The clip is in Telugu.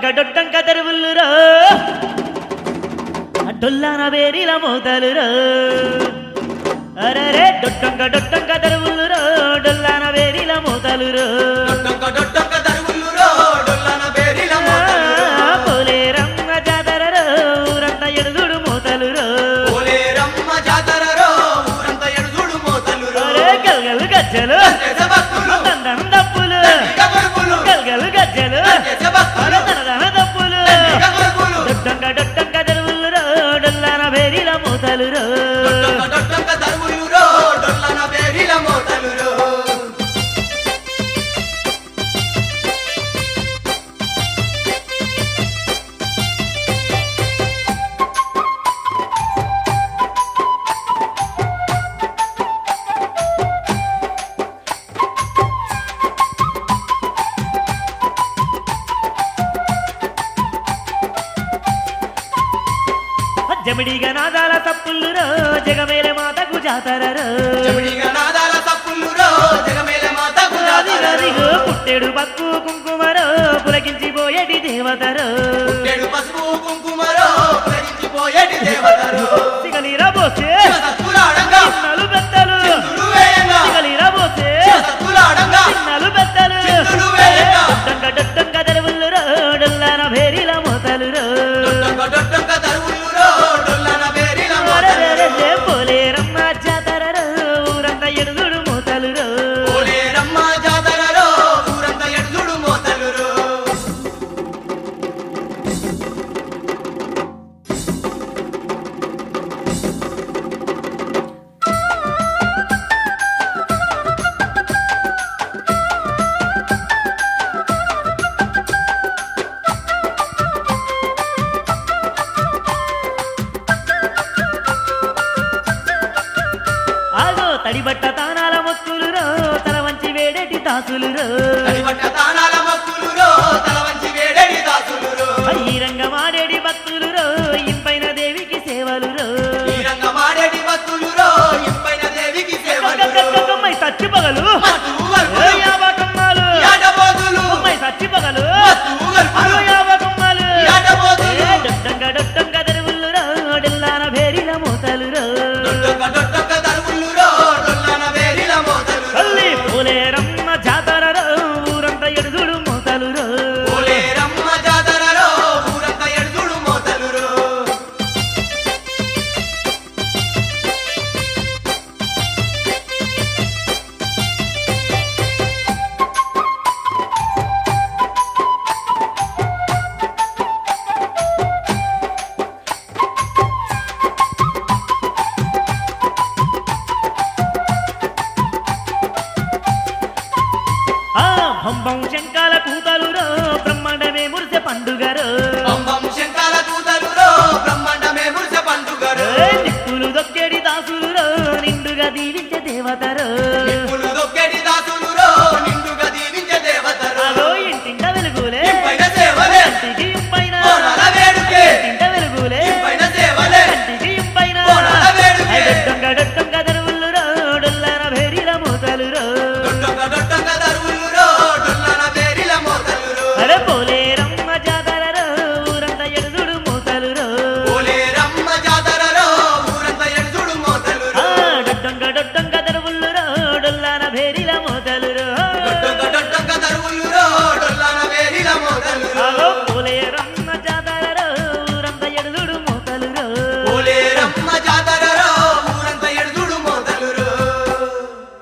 డొట్టంక తెరువుల్లురో డొల్లాన వేరిల మోతలురో అరరే డొట్టంక డొట్టంక తెరువుల్లురో డొల్లాన వేరిల మోతలురో డొట్టొక్క డొట్టొక్క దరువులురో, డొల్లన బేరిల మోతలురో. పోలేరమ్మ జాతరరో ఊరంతా ఎడుదుడు మోతలురో పోలేరమ్మ జాతరరో, ఊరంతా ఎడుదుడు మోతలురో. అరే గల్గలు గజ్జలు చేసే భక్తులు, దండం దప్పులు ఇక కొరుకులు, గల్గలు గజ్జలు చేసే భక్తులు, దనదన దప్పులు ఇక కొరుకులు. డొట్టంక డొట్టంక తెరువుల్లురో డొల్లాన వేరిల మోతలురో డొట్టొక్క డొట్టొక్క దరువులురో, డొల్లన బేరిల మోతలురో. జమిడిగా నాదాల తప్పులురో జగమేలే మాతకు జాతరరో చెమిడిగ నాదాల తప్పులురో, జగమేల మాతకు జాతరరో. అదిగదిగో పుట్టెడు పక్కు కుంకుమరో పులకించిపోయేటి దేవతరో ఏడు పసుపు కుంకుమరో, ప్రవహించిపోయేటి దేవతరో. సిగలిరా పోసే శివసత్తులాడంగా, చిన్నలు పెద్దలు చిందులు వేయంగా, సిగలిరా పోసే శివసత్తులాడంగా, చిన్నలు పెద్దలు చిందులు వేయంగా. డొట్టంక డొట్టంక తెరువుల్లురో డొల్లాన భేరిల మోతలురో డొట్టొక్క డొట్టొక్క దరువులురో, డొల్లన బేరిల అరెరెరెరె మోతలురో. పోలేరమ్మ జాతరరో ఊరంతా ఎడుదుడు మోతలురో పోలేరమ్మ జాతరలో ఊరంతా ఎడుదుడు మోతలురో. ఆగో తడిబట్ట తానాల మొత్తులురో తల వంచి వేడేటి దాసులురో తడిబట్ట తానాల భక్తులురో, తల వంచి వేడెడి దాసులురో. ఈ రంగమాడేడి భక్తులురో ఇంపైన దేవికి సేవలురో ఈ రంగమాడేటి భక్తులురో, ఇంపైన దేవికి సేవలురో. అమ్మాయి సచ్చి పగలు మత్తు గల్పులు, యాభకమ్మాలు యాటబోతులు, అమ్మాయి సచ్చి పగలు మత్తు గల్పులు, యాభకమ్మాలు యాటబోతులు. డొట్టంగా డొట్టంగా తెరువులురో డెల్లాన భేరిల మోతలు